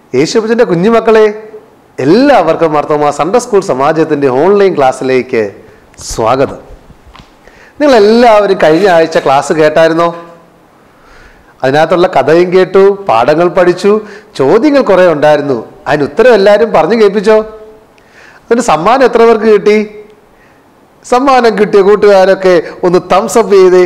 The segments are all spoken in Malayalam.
യേശുപ്പച്ചൻ്റെ കുഞ്ഞുമക്കളെ എല്ലാവർക്കും മർത്തമ സൺഡേ സ്കൂൾ സമാജത്തിൻ്റെ ഓൺലൈൻ ക്ലാസ്സിലേക്ക് സ്വാഗതം നിങ്ങളെല്ലാവരും കഴിഞ്ഞ ആഴ്ച ക്ലാസ് കേട്ടായിരുന്നോ അതിനകത്തുള്ള കഥയും കേട്ടു പാഠങ്ങൾ പഠിച്ചു ചോദ്യങ്ങൾ കുറേ ഉണ്ടായിരുന്നു അതിന് ഉത്തരം എല്ലാവരും പറഞ്ഞു കേൾപ്പിച്ചോ അതിന് സമ്മാനം എത്ര പേർക്ക് കിട്ടി സമ്മാനം കിട്ടിയ കൂട്ടുകാരൊക്കെ ഒന്ന് തംസ് അപ്പ് ചെയ്തേ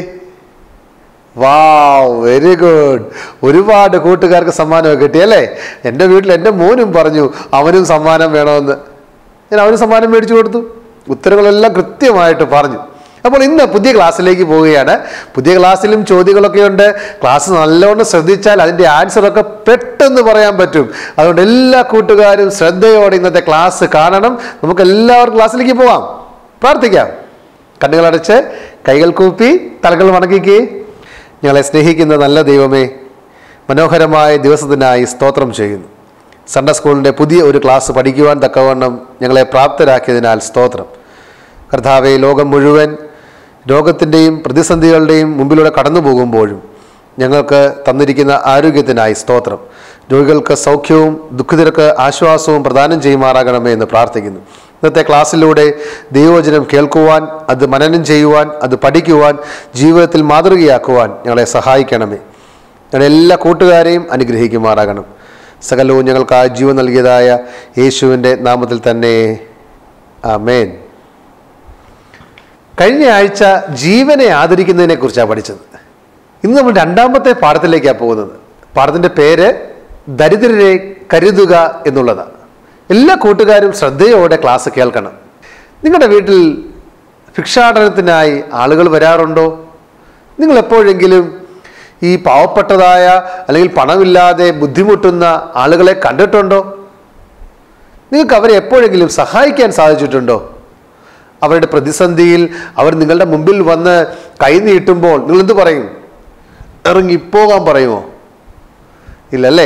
വാവ് വെരി ഗുഡ് ഒരുപാട് കൂട്ടുകാർക്ക് സമ്മാനം കിട്ടി അല്ലേ എൻ്റെ വീട്ടിൽ എൻ്റെ മോനും പറഞ്ഞു അവനും സമ്മാനം വേണമെന്ന് ഞാൻ അവന് സമ്മാനം മേടിച്ചു കൊടുത്തു ഉത്തരങ്ങളെല്ലാം കൃത്യമായിട്ട് പറഞ്ഞു അപ്പോൾ ഇന്ന് പുതിയ ക്ലാസ്സിലേക്ക് പോവുകയാണ് പുതിയ ക്ലാസ്സിലും ചോദ്യങ്ങളൊക്കെ ഉണ്ട് ക്ലാസ് നല്ലോണം ശ്രദ്ധിച്ചാൽ അതിൻ്റെ ആൻസറൊക്കെ പെട്ടെന്ന് പറയാൻ പറ്റും അതുകൊണ്ട് എല്ലാ കൂട്ടുകാരും ശ്രദ്ധയോടെ ഇന്നത്തെ ക്ലാസ് കാണണം നമുക്ക് എല്ലാവർക്കും ക്ലാസ്സിലേക്ക് പോവാം പ്രാർത്ഥിക്കാം കണ്ണുകളടച്ച് കൈകൾ കൂപ്പി തലകൾ മടക്കിക്കേ ഞങ്ങളെ സ്നേഹിക്കുന്ന നല്ല ദൈവമേ മനോഹരമായ ദിവസത്തിനായി സ്തോത്രം ചെയ്യുന്നു സൺഡേ സ്കൂളിൻ്റെ പുതിയ ഒരു ക്ലാസ് പഠിക്കുവാൻ തക്കവണ്ണം ഞങ്ങളെ പ്രാപ്തരാക്കിയതിനാൽ സ്തോത്രം കർത്താവെ ലോകം മുഴുവൻ രോഗത്തിൻ്റെയും പ്രതിസന്ധികളുടെയും മുമ്പിലൂടെ കടന്നു പോകുമ്പോഴും ഞങ്ങൾക്ക് തന്നിരിക്കുന്ന ആരോഗ്യത്തിനായി സ്തോത്രം രോഗികൾക്ക് സൗഖ്യവും ദുഃഖിതർക്ക് ആശ്വാസവും പ്രദാനം ചെയ്യുമാറാകണമേ എന്ന് പ്രാർത്ഥിക്കുന്നു ഇന്നത്തെ ക്ലാസ്സിലൂടെ ദൈവവചനം കേൾക്കുവാൻ അത് മനനം ചെയ്യുവാൻ അത് പഠിക്കുവാൻ ജീവിതത്തിൽ മാതൃകയാക്കുവാൻ ഞങ്ങളെ സഹായിക്കണമേ ഞങ്ങളുടെ എല്ലാ കൂട്ടുകാരെയും അനുഗ്രഹിക്കുമാറാകണം സകലവും ഞങ്ങൾക്ക് ആ ജീവൻ നൽകിയതായ യേശുവിൻ്റെ നാമത്തിൽ തന്നെ ആമേൻ കഴിഞ്ഞ ആഴ്ച ജീവനെ ആദരിക്കുന്നതിനെ കുറിച്ചാണ് പഠിച്ചത് ഇന്ന് നമ്മൾ രണ്ടാമത്തെ പാഠത്തിലേക്കാണ് പോകുന്നത് പാഠത്തിൻ്റെ പേര് ദരിദ്രരെ കരുതുക എന്നുള്ളതാണ് എല്ലാ കൂട്ടുകാരും ശ്രദ്ധയോടെ ക്ലാസ് കേൾക്കണം നിങ്ങളുടെ വീട്ടിൽ ഭിക്ഷാടനത്തിനായി ആളുകൾ വരാറുണ്ടോ നിങ്ങൾ എപ്പോഴെങ്കിലും ഈ പാവപ്പെട്ടതായ അല്ലെങ്കിൽ പണമില്ലാതെ ബുദ്ധിമുട്ടുന്ന ആളുകളെ കണ്ടിട്ടുണ്ടോ നിങ്ങൾക്ക് അവരെ എപ്പോഴെങ്കിലും സഹായിക്കാൻ സാധിച്ചിട്ടുണ്ടോ അവരുടെ പ്രതിസന്ധിയിൽ അവർ നിങ്ങളുടെ മുമ്പിൽ വന്ന് കൈ നീട്ടുമ്പോൾ നിങ്ങൾ എന്ത് പറയും ഇറങ്ങിപ്പോകാൻ പറയുമോ ഇല്ലല്ലേ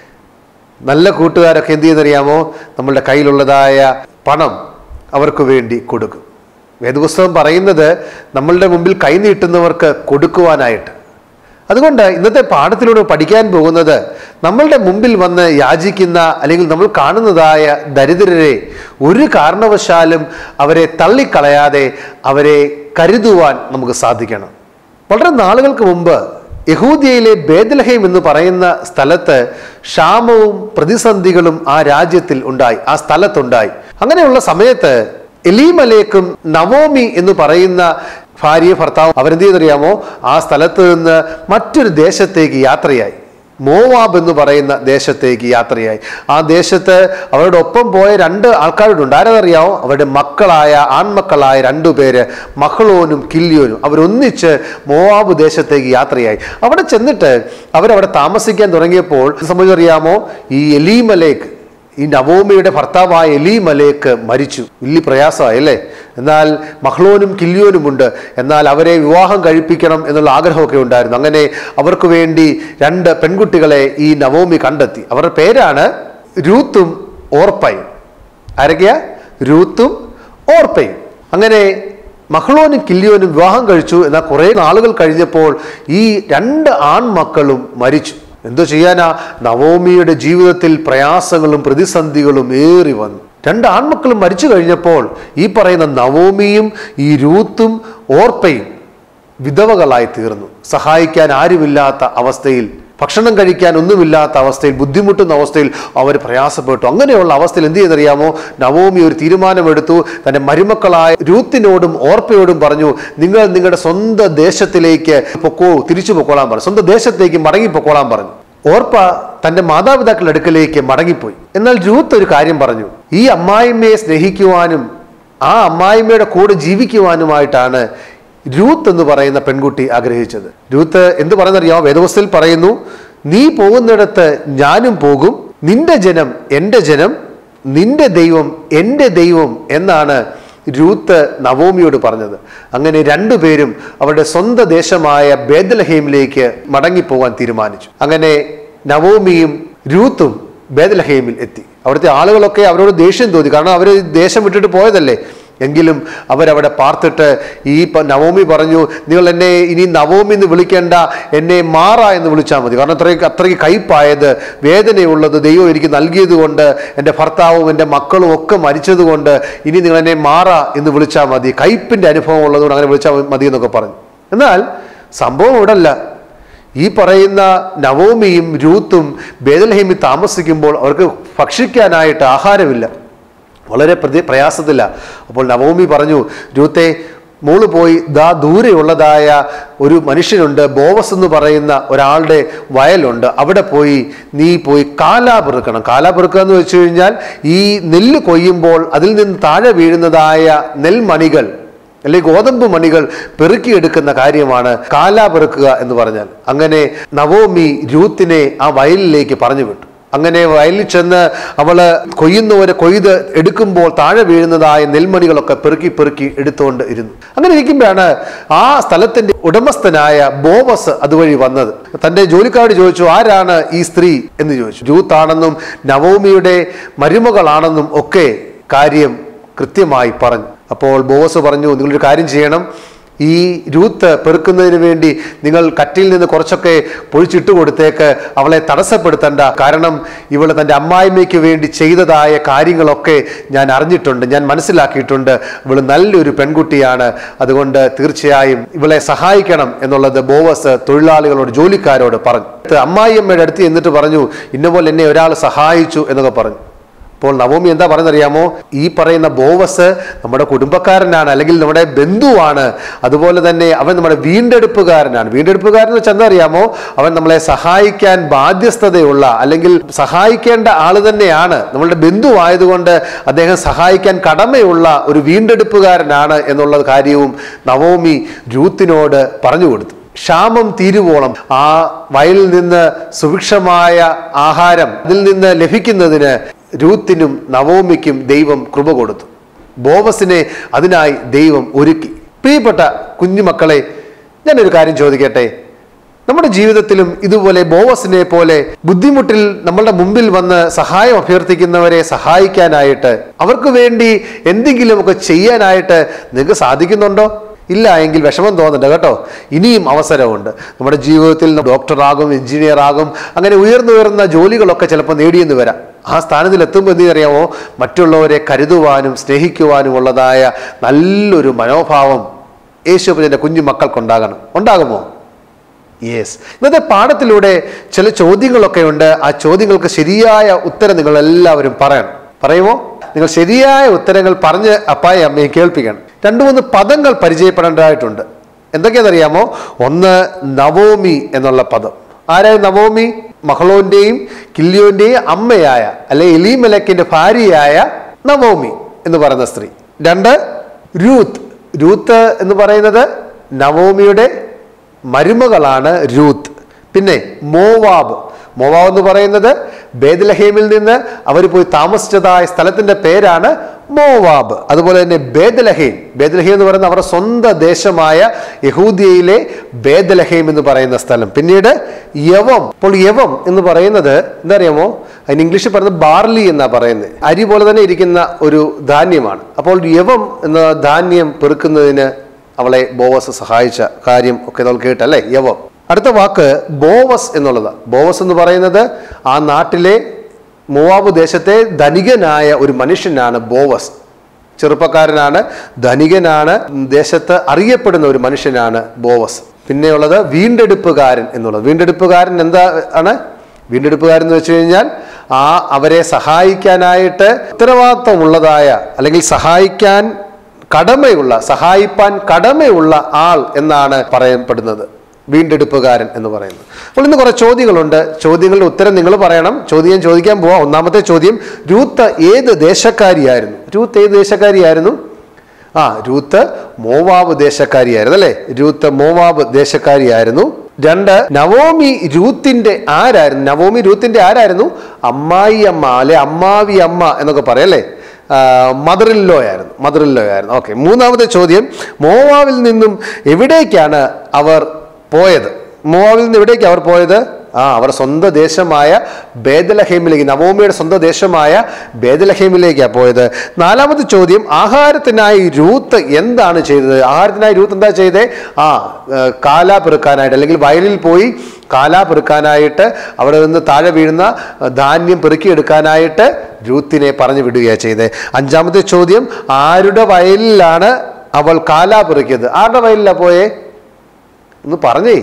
നല്ല കൂട്ടുകാരൊക്കെ എന്ത് ചെയ്യുന്നറിയാമോ നമ്മളുടെ കയ്യിലുള്ളതായ പണം അവർക്ക് വേണ്ടി കൊടുക്കും വേദപുസ്തകം പറയുന്നത് നമ്മളുടെ മുമ്പിൽ കൈ നീട്ടുന്നവർക്ക് കൊടുക്കുവാനായിട്ട് അതുകൊണ്ട് ഇന്നത്തെ പാഠത്തിലൂടെ പഠിക്കാൻ പോകുന്നത് നമ്മളുടെ മുമ്പിൽ വന്ന് യാചിക്കുന്ന അല്ലെങ്കിൽ നമ്മൾ കാണുന്നതായ ദരിദ്രരെ ഒരു കാരണവശാലും അവരെ തള്ളിക്കളയാതെ അവരെ കരുതുവാൻ നമുക്ക് സാധിക്കണം വളരെ നാളുകൾക്ക് മുമ്പ് യഹൂദിയയിലെ ബേദലഹേം എന്ന് പറയുന്ന സ്ഥലത്ത് ക്ഷാമവും പ്രതിസന്ധികളും ആ രാജ്യത്തിൽ ഉണ്ടായി ആ സ്ഥലത്തുണ്ടായി അങ്ങനെയുള്ള സമയത്ത് എലീമലേക്കും നവോമി എന്ന് പറയുന്ന ഭാര്യ ഭർത്താവ് അവരെന്ത് ചെയ്തറിയാമോ ആ സ്ഥലത്ത് നിന്ന് മറ്റൊരു ദേശത്തേക്ക് യാത്രയായി മോവാബ് എന്ന് പറയുന്ന ദേശത്തേക്ക് യാത്രയായി ആ ദേശത്ത് അവരുടെ ഒപ്പം പോയ രണ്ട് ആൾക്കാരുണ്ട് ആരതറിയാമോ അവരുടെ മക്കളായ ആൺമക്കളായ രണ്ടു പേര് മഹ്ളോനും കില്യോനും അവരൊന്നിച്ച് മോവാബ് ദേശത്തേക്ക് യാത്രയായി അവിടെ ചെന്നിട്ട് അവരവിടെ താമസിക്കാൻ തുടങ്ങിയപ്പോൾ സംബന്ധിച്ചറിയാമോ ഈ എലീമലേക്ക് ഈ നവോമിയുടെ ഭർത്താവായ എലി മലേക്ക് മരിച്ചു വലിയ പ്രയാസമായി അല്ലേ എന്നാൽ മഹ്ലോനും കില്യോനുമുണ്ട് എന്നാൽ അവരെ വിവാഹം കഴിപ്പിക്കണം എന്നുള്ള ആഗ്രഹമൊക്കെ ഉണ്ടായിരുന്നു അങ്ങനെ അവർക്ക് വേണ്ടി രണ്ട് പെൺകുട്ടികളെ ഈ നവോമി കണ്ടെത്തി അവരുടെ പേരാണ് രൂത്തും ഓർപ്പയും ആരൊക്കെയാ രൂത്തും ഓർപ്പയും അങ്ങനെ മഹ്ളോനും കില്യോനും വിവാഹം കഴിച്ചു എന്നാൽ കുറേ നാളുകൾ കഴിഞ്ഞപ്പോൾ ഈ രണ്ട് ആൺമക്കളും മരിച്ചു എന്തോ ചെയ്യാനാ നവോമിയുടെ ജീവിതത്തിൽ പ്രയാസങ്ങളും പ്രതിസന്ധികളും ഏറി വന്നു രണ്ട് ആൺമക്കളും മരിച്ചു കഴിഞ്ഞപ്പോൾ ഈ പറയുന്ന നവോമിയും ഈ രൂത്തും ഓർപ്പയും വിധവകളായി തീർന്നു സഹായിക്കാൻ ആരുമില്ലാത്ത അവസ്ഥയിൽ ഭക്ഷണം കഴിക്കാൻ ഒന്നുമില്ലാത്ത അവസ്ഥയിൽ ബുദ്ധിമുട്ടുന്ന അവസ്ഥയിൽ അവർ പ്രയാസപ്പെട്ടു അങ്ങനെയുള്ള അവസ്ഥയിൽ എന്ത് ചെയ്യുന്നറിയാമോ നവോമി ഒരു തീരുമാനമെടുത്തു തൻ്റെ മരുമക്കളായ രൂത്തിനോടും ഓർപ്പയോടും പറഞ്ഞു നിങ്ങൾ നിങ്ങളുടെ സ്വന്തം ദേശത്തിലേക്ക് പൊക്കോ തിരിച്ചു പൊക്കോളാൻ പറഞ്ഞു സ്വന്തം ദേശത്തേക്ക് മടങ്ങി പൊക്കോളാൻ പറഞ്ഞു ഓർപ്പ തൻ്റെ മാതാപിതാക്കളുടെ അടുക്കലേക്ക് മടങ്ങിപ്പോയി എന്നാൽ രൂത്ത് ഒരു കാര്യം പറഞ്ഞു ഈ അമ്മായിമ്മയെ സ്നേഹിക്കുവാനും ആ അമ്മായിമ്മയുടെ കൂടെ ജീവിക്കുവാനുമായിട്ടാണ് രൂത്ത് എന്ന് പറയുന്ന പെൺകുട്ടി ആഗ്രഹിച്ചത് രൂത്ത് എന്ത് പറയുന്നറിയാമോ വേദവസ്ഥയിൽ പറയുന്നു നീ പോകുന്നിടത്ത് ഞാനും പോകും നിന്റെ ജനം എൻ്റെ ജനം നിന്റെ ദൈവം എൻ്റെ ദൈവം എന്നാണ് രൂത്ത് നവോമിയോട് പറഞ്ഞത് അങ്ങനെ രണ്ടുപേരും അവരുടെ സ്വന്തം ദേശമായ ബേദലഹേമിലേക്ക് മടങ്ങിപ്പോകാൻ തീരുമാനിച്ചു അങ്ങനെ നവോമിയും രൂത്തും ബേദലഹേമിൽ എത്തി അവിടുത്തെ ആളുകളൊക്കെ അവരോട് ദേഷ്യം തോന്നി കാരണം അവർ ദേശം വിട്ടിട്ട് പോയതല്ലേ എങ്കിലും അവരവിടെ പാർത്തിട്ട് ഈ പ- നവോമി പറഞ്ഞു നിങ്ങൾ എന്നെ ഇനി നവോമി എന്ന് വിളിക്കേണ്ട എന്നെ മാറ എന്ന് വിളിച്ചാൽ മതി കാരണം അത്രയ്ക്ക് അത്രയ്ക്ക് കയ്പായത് വേദനയുള്ളത് ദൈവം എനിക്ക് നൽകിയത് കൊണ്ട് എൻ്റെ ഭർത്താവും എൻ്റെ മക്കളും ഒക്കെ മരിച്ചത് കൊണ്ട് ഇനി നിങ്ങൾ എന്നെ മാറ എന്ന് വിളിച്ചാൽ മതി കയ്പിൻ്റെ അനുഭവം ഉള്ളതുകൊണ്ട് അങ്ങനെ വിളിച്ചാൽ മതി എന്നൊക്കെ പറഞ്ഞു എന്നാൽ സംഭവം ഇവിടെ അല്ല ഈ പറയുന്ന നവോമിയും രൂത്തും ബേദൽഹേമിൽ താമസിക്കുമ്പോൾ അവർക്ക് ഭക്ഷിക്കാനായിട്ട് ആഹാരമില്ല വളരെ പ്രതി പ്രയാസത്തില്ല അപ്പോൾ നവോമി പറഞ്ഞു രൂത്തെ മോള് പോയി ദാ ദൂരെയുള്ളതായ ഒരു മനുഷ്യനുണ്ട് ബോവസ് എന്ന് പറയുന്ന ഒരാളുടെ വയലുണ്ട് അവിടെ പോയി നീ പോയി കാലാ പെറുക്കണം കാലാ പെറുക്കുക എന്ന് വെച്ച് കഴിഞ്ഞാൽ ഈ നെല്ല് കൊയ്യുമ്പോൾ അതിൽ നിന്ന് താഴെ വീഴുന്നതായ നെൽമണികൾ അല്ലെങ്കിൽ ഗോതമ്പ് മണികൾ പെറുക്കിയെടുക്കുന്ന കാര്യമാണ് കാലാ പെറുക്കുക എന്ന് പറഞ്ഞാൽ അങ്ങനെ നവോമി രൂത്തിനെ ആ വയലിലേക്ക് പറഞ്ഞു വിട്ടു അങ്ങനെ വയലിൽ ചെന്ന് അവള് കൊയ്യുന്നവരെ കൊയ്ത് എടുക്കുമ്പോൾ താഴെ വീഴുന്നതായ നെൽമണികളൊക്കെ പെറുക്കി പെറുക്കി എടുത്തുകൊണ്ട് ഇരുന്നു അങ്ങനെ ഇരിക്കുമ്പോഴാണ് ആ സ്ഥലത്തിന്റെ ഉടമസ്ഥനായ ബോവസ് അതുവഴി വന്നത് തന്റെ ജോലിക്കാരോട് ചോദിച്ചു ആരാണ് ഈ സ്ത്രീ എന്ന് ചോദിച്ചു രൂത്താണെന്നും നവോമിയുടെ മരുമകളാണെന്നും ഒക്കെ കാര്യം കൃത്യമായി പറഞ്ഞു അപ്പോൾ ബോസ് പറഞ്ഞു നിങ്ങളൊരു കാര്യം ചെയ്യണം ഈ രൂത്ത് പെറുക്കുന്നതിന് വേണ്ടി നിങ്ങൾ കറ്റിൽ നിന്ന് കുറച്ചൊക്കെ പൊഴിച്ചിട്ട് കൊടുത്തേക്ക് അവളെ തടസ്സപ്പെടുത്തണ്ട കാരണം ഇവൾ തൻ്റെ അമ്മായിമ്മയ്ക്ക് വേണ്ടി ചെയ്തതായ കാര്യങ്ങളൊക്കെ ഞാൻ അറിഞ്ഞിട്ടുണ്ട് ഞാൻ മനസ്സിലാക്കിയിട്ടുണ്ട് ഇവൾ നല്ലൊരു പെൺകുട്ടിയാണ് അതുകൊണ്ട് തീർച്ചയായും ഇവളെ സഹായിക്കണം എന്നുള്ളത് ബോവസ് തൊഴിലാളികളോട് ജോലിക്കാരോട് പറഞ്ഞു അമ്മായിയമ്മയുടെ അടുത്ത് എന്നിട്ട് പറഞ്ഞു ഇന്നപോലെ എന്നെ ഒരാൾ സഹായിച്ചു എന്നൊക്കെ പറഞ്ഞു അപ്പോൾ നവോമി എന്താ പറയുന്നറിയാമോ ഈ പറയുന്ന ബോവസ് നമ്മുടെ കുടുംബക്കാരനാണ് അല്ലെങ്കിൽ നമ്മുടെ ബന്ധുവാണ് അതുപോലെ തന്നെ അവൻ നമ്മുടെ വീണ്ടെടുപ്പുകാരനാണ് വീണ്ടെടുപ്പുകാരൻ എന്ന് വെച്ചാൽ എന്താ അറിയാമോ അവൻ നമ്മളെ സഹായിക്കാൻ ബാധ്യസ്ഥതയുള്ള അല്ലെങ്കിൽ സഹായിക്കേണ്ട ആള് തന്നെയാണ് നമ്മളുടെ ബന്ധു ആയതുകൊണ്ട് അദ്ദേഹം സഹായിക്കാൻ കടമയുള്ള ഒരു വീണ്ടെടുപ്പുകാരനാണ് എന്നുള്ള കാര്യവും നവോമി രൂത്തിനോട് പറഞ്ഞു കൊടുത്തു ക്ഷാമം തീരുവോളം ആ വയലിൽ നിന്ന് സുഭിക്ഷമായ ആഹാരം അതിൽ നിന്ന് ലഭിക്കുന്നതിന് രൂത്തിനും നവോമിക്കും ദൈവം കൃപ കൊടുത്തു ബോവസിനെ അതിനായി ദൈവം ഒരുക്കി പ്രിയപ്പെട്ട കുഞ്ഞുമക്കളെ ഞാനൊരു കാര്യം ചോദിക്കട്ടെ നമ്മുടെ ജീവിതത്തിലും ഇതുപോലെ ബോവസിനെ പോലെ ബുദ്ധിമുട്ടിൽ നമ്മളുടെ മുമ്പിൽ വന്ന് സഹായം അഭ്യർത്ഥിക്കുന്നവരെ സഹായിക്കാനായിട്ട് അവർക്ക് വേണ്ടി എന്തെങ്കിലുമൊക്കെ ചെയ്യാനായിട്ട് നിങ്ങൾക്ക് സാധിക്കുന്നുണ്ടോ ഇല്ല എങ്കിൽ വിഷമം തോന്നണ്ട കേട്ടോ ഇനിയും അവസരമുണ്ട് നമ്മുടെ ജീവിതത്തിൽ ഡോക്ടറാകും എഞ്ചിനീയർ ആകും അങ്ങനെ ഉയർന്നുയർന്ന ജോലികളൊക്കെ ചിലപ്പോൾ നേടിയെന്ന് വരാം ആ സ്ഥാനത്തിൽ എത്തുമ്പോൾ എന്ത് അറിയാമോ മറ്റുള്ളവരെ കരുതുവാനും സ്നേഹിക്കുവാനും ഉള്ളതായ നല്ലൊരു മനോഭാവം യേശുവിൻ്റെ കുഞ്ഞു മക്കൾക്കുണ്ടാകണം ഉണ്ടാകുമോ യെസ് ഇന്നത്തെ പാഠത്തിലൂടെ ചില ചോദ്യങ്ങളൊക്കെ ഉണ്ട് ആ ചോദ്യങ്ങൾക്ക് ശരിയായ ഉത്തരം നിങ്ങൾ എല്ലാവരും പറയണം പറയുമോ നിങ്ങൾ ശരിയായ ഉത്തരങ്ങൾ പറഞ്ഞ് അപ്പായ അമ്മയെ കേൾപ്പിക്കണം രണ്ടു മൂന്ന് പദങ്ങൾ പരിചയപ്പെടേണ്ടതായിട്ടുണ്ട് എന്തൊക്കെയാണെന്നറിയാമോ ഒന്ന് നവോമി എന്നുള്ള പദം ആരായ നവോമി മഹളോന്റെയും കില്ലിയോന്റെയും അമ്മയായ അല്ലെ എലീമലക്കിന്റെ ഭാര്യയായ നവോമി എന്ന് പറയുന്ന സ്ത്രീ രണ്ട് രൂത്ത് രൂത്ത് എന്ന് പറയുന്നത് നവോമിയുടെ മരുമകളാണ് രൂത്ത് പിന്നെ മോവാബ് മോവാബ് എന്ന് പറയുന്നത് ബേദലഹേമിൽ നിന്ന് അവർ പോയി താമസിച്ചതായ സ്ഥലത്തിന്റെ പേരാണ് മോവാബ് അതുപോലെ തന്നെ ബേദലഹേം ബേദലഹേം എന്ന് പറയുന്നത് അവരുടെ സ്വന്തം ദേശമായ യഹൂദിയയിലെ ബേദലഹേം എന്ന് പറയുന്ന സ്ഥലം പിന്നീട് യവം അപ്പോൾ യവം എന്ന് പറയുന്നത് എന്താ അറിയാമോ അതിന് ഇംഗ്ലീഷിൽ പറയുന്നത് ബാർലി എന്നാ പറയുന്നത് അരി പോലെ തന്നെ ഇരിക്കുന്ന ഒരു ധാന്യമാണ് അപ്പോൾ യവം എന്ന ധാന്യം പെറുക്കുന്നതിന് അവളെ ബോവസ് സഹായിച്ച കാര്യം ഒക്കെ നമ്മൾ കേട്ടല്ലേ യവം അടുത്ത വാക്ക് ബോവസ് എന്നുള്ളതാണ് ബോവസ് എന്ന് പറയുന്നത് ആ നാട്ടിലെ മോവാബ് ദേശത്തെ ധനികനായ ഒരു മനുഷ്യനാണ് ബോവസ് ചെറുപ്പക്കാരനാണ് ധനികനാണ് ദേശത്ത് അറിയപ്പെടുന്ന ഒരു മനുഷ്യനാണ് ബോവസ് പിന്നെയുള്ളത് വീണ്ടെടുപ്പുകാരൻ എന്നുള്ളത് വീണ്ടെടുപ്പുകാരൻ എന്താ ആണ് വീണ്ടെടുപ്പുകാരൻ എന്ന് വെച്ച് കഴിഞ്ഞാൽ ആ അവരെ സഹായിക്കാനായിട്ട് ഉത്തരവാദിത്വമുള്ളതായ അല്ലെങ്കിൽ സഹായിക്കാൻ കടമയുള്ള സഹായിപ്പാൻ കടമയുള്ള ആൾ എന്നാണ് പറയപ്പെടുന്നത് വീണ്ടെടുപ്പുകാരൻ എന്ന് പറയുന്നത് അപ്പോൾ ഇന്ന് കുറേ ചോദ്യങ്ങളുണ്ട് ചോദ്യങ്ങളുടെ ഉത്തരം നിങ്ങൾ പറയണം ചോദ്യം ചോദിക്കാൻ പോവാം ഒന്നാമത്തെ ചോദ്യം രൂത്ത് ഏത് ദേശക്കാരിയായിരുന്നു രൂത്ത് ഏത് ദേശക്കാരിയായിരുന്നു ആ രൂത്ത് മോവാബ് ദേശക്കാരിയായിരുന്നു അല്ലേ രൂത്ത് മോവാബ് ദേശക്കാരിയായിരുന്നു രണ്ട് നവോമി രൂത്തിന്റെ ആരായിരുന്നു നവോമി രൂത്തിന്റെ ആരായിരുന്നു അമ്മായി അമ്മ അല്ലെ അമ്മാവി അമ്മ എന്നൊക്കെ പറയാം അല്ലേ മദറില്ലോ ആയിരുന്നു മദറില്ലോ ആയിരുന്നു ഓക്കെ മൂന്നാമത്തെ ചോദ്യം മോവാവിൽ നിന്നും എവിടേക്കാണ് അവർ പോയത് മോവാവിൽ നിന്ന് എവിടേക്ക് അവർ പോയത് ആ അവരുടെ സ്വന്തം ദേശമായ ബേദലഹേമിലേക്ക് നവോമിയുടെ സ്വന്തം ദേശമായ ബേദലഹേമിലേക്കാണ് പോയത് നാലാമത്തെ ചോദ്യം ആഹാരത്തിനായി രൂത്ത് എന്താണ് ചെയ്തത് ആഹാരത്തിനായി രൂത്ത് എന്താ ചെയ്തത് ആ ഏർ കാല പെറുക്കാനായിട്ട് അല്ലെങ്കിൽ വയലിൽ പോയി കാല പെറുക്കാനായിട്ട് അവിടെ നിന്ന് താഴെ വീഴുന്ന ധാന്യം പെറുക്കിയെടുക്കാനായിട്ട് രൂത്തിനെ പറഞ്ഞു വിടുകയാണ് ചെയ്തത് അഞ്ചാമത്തെ ചോദ്യം ആരുടെ വയലിലാണ് അവൾ കാല പെറുക്കിയത് ആരുടെ വയലിലാണ് പോയേ ഒന്ന് പറഞ്ഞേ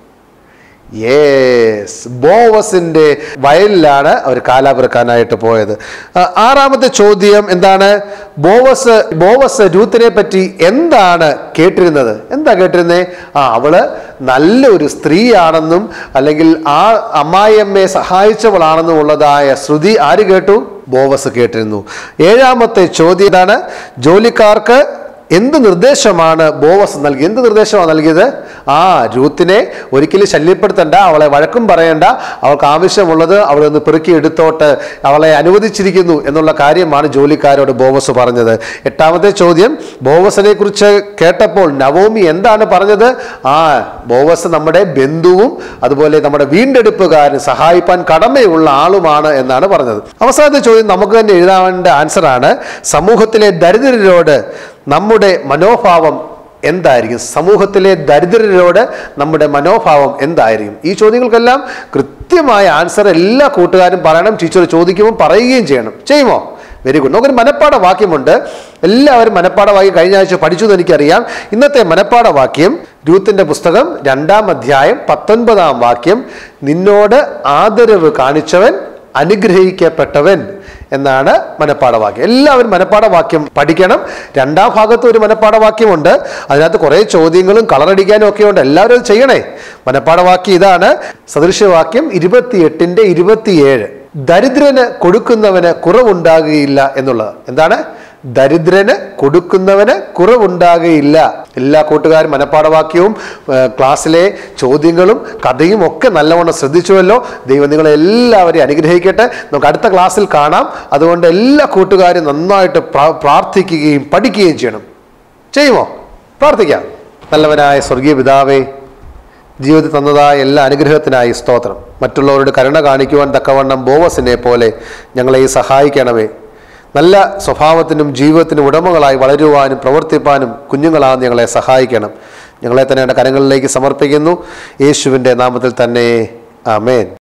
യേസ് ബോവസിന്റെ വയലിലാണ് അവർ കാലാപിറക്കാനായിട്ട് പോയത് ആ, ആറാമത്തെ ചോദ്യം എന്താണ് ബോവസ് ബോവസ് രൂത്തിനെ പറ്റി എന്താണ് കേട്ടിരുന്നത് എന്താ കേട്ടിരുന്നേ ആ അവള് നല്ലൊരു സ്ത്രീയാണെന്നും അല്ലെങ്കിൽ ആ അമ്മായിയമ്മയെ സഹായിച്ചവളാണെന്നും ഉള്ളതായ ശ്രുതി ആര് കേട്ടു ബോവസ് കേട്ടിരുന്നു ഏഴാമത്തെ ചോദ്യം ഇതാണ് ജോലിക്കാർക്ക് എന്ത് നിർദ്ദേശമാണ് ബോവസ് നൽകി എന്ത് നിർദ്ദേശമാണ് നൽകിയത് ആ രൂത്തിനെ ഒരിക്കലും ശല്യപ്പെടുത്തണ്ട അവളെ വഴക്കും പറയണ്ട അവൾക്ക് ആവശ്യമുള്ളത് അവളെ ഒന്ന് പെറുക്കി എടുത്തോട്ട് അവളെ അനുവദിച്ചിരിക്കുന്നു എന്നുള്ള കാര്യമാണ് ജോലിക്കാരോട് ബോവസ് പറഞ്ഞത് എട്ടാമത്തെ ചോദ്യം ബോവസിനെ കുറിച്ച് കേട്ടപ്പോൾ നവോമി എന്താണ് പറഞ്ഞത് ആ ബോവസ് നമ്മുടെ ബന്ധുവും അതുപോലെ നമ്മുടെ വീണ്ടെടുപ്പുകാരൻ സഹായിപ്പാൻ കടമയുള്ള ആളുമാണ് എന്നാണ് പറഞ്ഞത് അവസാനത്തെ ചോദ്യം നമുക്ക് തന്നെ എഴുതാവേണ്ട ആൻസറാണ് സമൂഹത്തിലെ ദരിദ്രരോട് നമ്മുടെ മനോഭാവം എന്തായിരിക്കും സമൂഹത്തിലെ ദരിദ്രരോട് നമ്മുടെ മനോഭാവം എന്തായിരിക്കും ഈ ചോദ്യങ്ങൾക്കെല്ലാം കൃത്യമായ ആൻസർ എല്ലാ കൂട്ടുകാരും പറയണം ടീച്ചർ ചോദിക്കുമ്പോൾ പറയുകയും ചെയ്യണം ചെയ്യുമോ വെരി ഗുഡ് നമുക്കൊരു മനപ്പാട വാക്യമുണ്ട് എല്ലാവരും മനപ്പാട വാക്യം കഴിഞ്ഞ ആഴ്ച പഠിച്ചു എന്ന് എനിക്കറിയാം ഇന്നത്തെ മനപ്പാട വാക്യം രൂത്തിന്റെ പുസ്തകം രണ്ടാം അധ്യായം പത്തൊൻപതാം വാക്യം നിന്നോട് ആദരവ് കാണിച്ചവൻ അനുഗ്രഹിക്കപ്പെട്ടവൻ എന്നാണ് മനപ്പാഠവാക്യം എല്ലാവരും മനപ്പാഠവാക്യം പഠിക്കണം രണ്ടാം ഭാഗത്ത് ഒരു മനപ്പാഠവാക്യമുണ്ട് അതിനകത്ത് കുറേ ചോദ്യങ്ങളും കളറടിക്കാനും ഒക്കെ ഉണ്ട് എല്ലാവരും അത് ചെയ്യണേ മനപ്പാഠവാക്യം ഇതാണ് സദൃശവാക്യം ഇരുപത്തിയെട്ടിന്റെ ഇരുപത്തിയേഴ് ദരിദ്രന് കൊടുക്കുന്നവന് കുറവുണ്ടാകുകയില്ല എന്നുള്ളത് എന്താണ് ദരിദ്രന് കൊടുക്കുന്നവന് കുറവുണ്ടാകുകയില്ല എല്ലാ കൂട്ടുകാരും മനപ്പാഠവാക്യവും ഏർ ക്ലാസ്സിലെ ചോദ്യങ്ങളും കഥയും ഒക്കെ നല്ലവണ്ണം ശ്രദ്ധിച്ചുവല്ലോ ദൈവം നിങ്ങളെ എല്ലാവരെയും അനുഗ്രഹിക്കട്ടെ നമുക്ക് അടുത്ത ക്ലാസ്സിൽ കാണാം അതുകൊണ്ട് എല്ലാ കൂട്ടുകാരും നന്നായിട്ട് പ്രാ- പ്രാർത്ഥിക്കുകയും പഠിക്കുകയും ചെയ്യണം ചെയ്യുമോ പ്രാർത്ഥിക്കാം നല്ലവനായ സ്വർഗീയ പിതാവേ ജീവിതത്തിൽ തന്നതായ എല്ലാ അനുഗ്രഹത്തിനായി സ്തോത്രം മറ്റുള്ളവരുടെ കരുണ കാണിക്കുവാൻ തക്കവണ്ണം ബോവസിനെ പോലെ ഞങ്ങളെ ഈ സഹായിക്കണമേ നല്ല സ്വഭാവത്തിനും ജീവിതത്തിനും ഉടമകളായി വളരുവാനും പ്രവർത്തിപ്പാനും കുഞ്ഞുങ്ങളാണ് ഞങ്ങളെ സഹായിക്കണം ഞങ്ങളെ തന്നെ കരങ്ങളിലേക്ക് സമർപ്പിക്കുന്നു യേശുവിൻ്റെ നാമത്തിൽ തന്നെ ആമേൻ